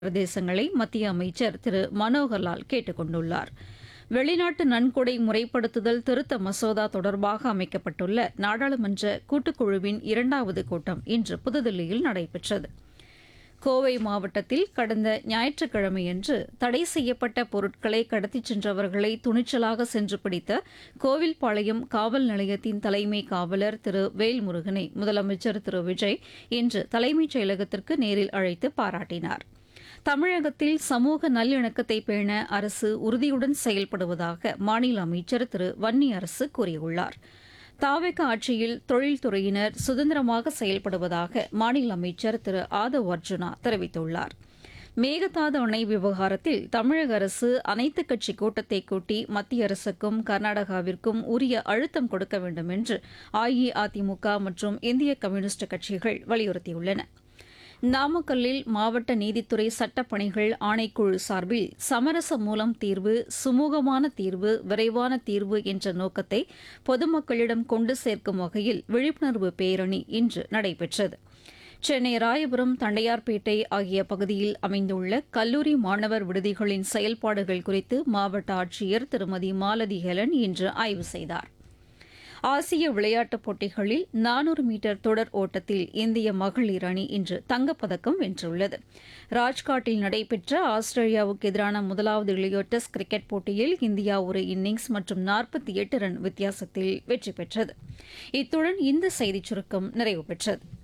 பிரதேசங்களை மத்திய அமைச்சர் திரு மனோகர்லால் கேட்டுக் கொண்டுள்ளார் வெளிநாட்டு நன்கொடை முறைப்படுத்துதல் திருத்த மசோதா தொடர்பாக அமைக்கப்பட்டுள்ள நாடாளுமன்ற கூட்டுக்குழுவின் இரண்டாவது கூட்டம் இன்று புதுதில்லியில் நடைபெற்றது கோவை மாவட்டத்தில் கடந்த ஞாயிற்றுக்கிழமையன்று தடை செய்யப்பட்ட பொருட்களை கடத்திச் சென்றவர்களை துணிச்சலாக சென்று பிடித்த கோவில்பாளையம் காவல் நிலையத்தின் தலைமை காவலர் திரு வேல்முருகனை முதலமைச்சர் திரு விஜய் இன்று தலைமைச் செயலகத்திற்கு நேரில் அழைத்து பாராட்டினார் தமிழகத்தில் சமூக நல்லிணக்கத்தை பேண அரசு உறுதியுடன் செயல்படுவதாக மாநில அமைச்சர் திரு வன்னி அரசு கூறியுள்ளார் தாவேக ஆட்சியில் தொழில்துறையினர் சுதந்திரமாக செயல்படுவதாக மாநில அமைச்சர் திரு ஆதவ் அர்ஜுனா தெரிவித்துள்ளார் மேகதாது அணை விவகாரத்தில் தமிழக அரசு அனைத்துக் கட்சி கூட்டத்தை கூட்டி மத்திய அரசுக்கும் கர்நாடகாவிற்கும் உரிய அழுத்தம் கொடுக்க வேண்டும் என்று அஇஅதிமுக மற்றும் இந்திய கம்யூனிஸ்ட் கட்சிகள் வலியுறுத்தியுள்ளன நாமக்கல்லில் மாவட்ட நீதித்துறை சட்டப்பணிகள் ஆணைக்குழு சார்பில் சமரச மூலம் தீர்வு சுமூகமான தீர்வு விரைவான தீர்வு என்ற நோக்கத்தை பொதுமக்களிடம் கொண்டு சேர்க்கும் வகையில் விழிப்புணர்வு பேரணி இன்று நடைபெற்றது சென்னை ராயபுரம் தண்டையார்பேட்டை ஆகிய பகுதியில் அமைந்துள்ள கல்லூரி மாணவர் விடுதிகளின் செயல்பாடுகள் குறித்து மாவட்ட ஆட்சியர் திருமதி மாலதி ஹெலன் இன்று ஆய்வு செய்தார் ஆசிய விளையாட்டுப் போட்டிகளில் நானூறு மீட்டர் தொடர் ஓட்டத்தில் இந்திய மகளிர் அணி இன்று தங்கப்பதக்கம் வென்றுள்ளது ராஜ்காட்டில் நடைபெற்ற ஆஸ்திரேலியாவுக்கு எதிரான முதலாவது இளையோர் டெஸ்ட் கிரிக்கெட் போட்டியில் இந்தியா ஒரு இன்னிங்ஸ் மற்றும் நாற்பத்தி எட்டு ரன் வித்தியாசத்தில் வெற்றி பெற்றது இத்துடன் இந்த செய்திச் சுருக்கம் நிறைவு பெற்றது